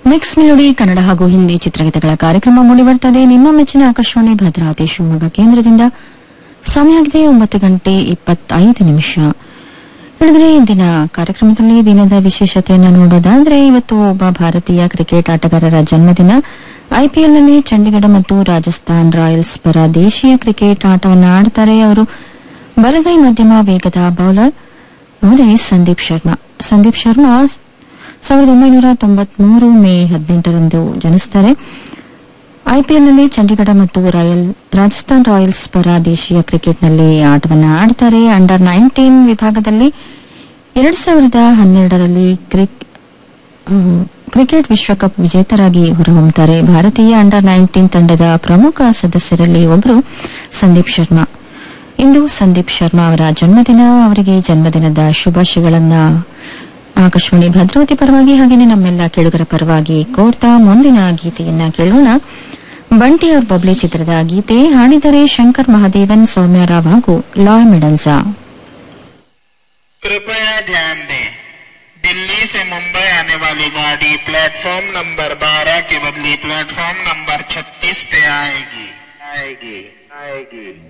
mix melody Kannada ಹಾಗೂ ಹಿಂದಿ ಚಿತ್ರಗೀತೆಗಳ ಕಾರ್ಯಕ್ರಮ ಮೂಡಿಬರ್ತದೆ ನಿಮ್ಮ ಮೆಚ್ಚಿನ ಆಕಾಶವಾಣಿ ಭದ್ರಾವತಿ ಶಿವಮೊಗ್ಗ ಕೇಂದ್ರದಿಂದ ಸಮಯ ಆಗಿದೆ ಒಂಬತ್ತು ಗಂಟೆ ಇಪ್ಪತ್ತೈದು ನಿಮಿಷ ಹೇಳಿದ್ರೆ ಇಂದಿನ ಕಾರ್ಯಕ್ರಮದಲ್ಲಿ ದಿನದ ವಿಶೇಷತೆಯನ್ನು ನೋಡೋದಾದ್ರೆ ಇವತ್ತು ಒಬ್ಬ ಭಾರತೀಯ ಕ್ರಿಕೆಟ್ ಆಟಗಾರರ ಜನ್ಮದಿನ ಐಪಿಎಲ್ನಲ್ಲಿ ಚಂಡೀಗಢ ಮತ್ತು ರಾಜಸ್ಥಾನ್ ರಾಯಲ್ಸ್ ಪರ ದೇಶೀಯ ಕ್ರಿಕೆಟ್ ಆಟವನ್ನು ಆಡ್ತಾರೆ ಅವರು ಬಲಗೈ ಮಧ್ಯಮ ವೇಗದ ಬೌಲರ್ ಅವರೇ ಸಂದೀಪ್ ಶರ್ಮಾ ಸಂದೀಪ್ ಶರ್ಮಾ ಸಾವಿರದ ಒಂಬೈನೂರ ತೊಂಬತ್ಮೂರು ಮೇ ಹದಿನೆಂಟರಂದು ಜನಿಸ್ತಾರೆ ಐಪಿಎಲ್ನಲ್ಲಿ ಚಂಡೀಗಢ ಮತ್ತು ರಾಯಲ್ ರಾಜಸ್ಥಾನ್ ರಾಯಲ್ಸ್ ಪರ ದೇಶೀಯ ಕ್ರಿಕೆಟ್ನಲ್ಲಿ ಆಟವನ್ನು ಆಡ್ತಾರೆ ಅಂಡರ್ ನೈನ್ಟೀನ್ ವಿಭಾಗದಲ್ಲಿ ಎರಡ್ ಸಾವಿರದ ಹನ್ನೆರಡರಲ್ಲಿ ಕ್ರಿಕ್ ಹ್ಮ್, ಕ್ರಿಕೆಟ್ ವಿಶ್ವಕಪ್ ವಿಜೇತರಾಗಿ ಹೊರಹೊಮ್ಮುತ್ತಾರೆ ಭಾರತೀಯ ಅಂಡರ್ ನೈನ್ಟೀನ್ ತಂಡದ ಪ್ರಮುಖ ಸದಸ್ಯರಲ್ಲಿ ಒಬ್ಬರು ಸಂದೀಪ್ ಶರ್ಮಾ ಇಂದು ಸಂದೀಪ್ ಶರ್ಮಾ ಅವರ ಜನ್ಮದಿನ ಅವರಿಗೆ ಜನ್ಮದಿನದ ಶುಭಾಶಯಗಳನ್ನ ಆಕಾಶವಾಣಿ ಭದ್ರಾವತಿ ಪರವಾಗಿ ಹಾಗೆಯೇ ನಮ್ಮೆಲ್ಲ ಕೇಳುಗರ ಪರವಾಗಿ ಕೋರ್ತಾ ಮುಂದಿನ ಗೀತೆಯನ್ನ ಕೇಳೋಣ ಬಂಟಿ ಅವ್ರ ಬಬ್ಲಿ ಚಿತ್ರದ ಗೀತೆ ಹಾಡಿದರೆ ಶಂಕರ್ ಮಹಾದೇವನ್ ಸೌಮ್ಯ ರಾವ್ ಹಾಗೂ ಲಾಯ್ ಮೆಡನ್ಸಾ कृपया ध्यान दें दिल्ली से मुंबई आने वाली गाड़ी प्लेटफॉर्म नंबर 12 के बदले प्लेटफॉर्म नंबर 36 पे आएगी आएगी आएगी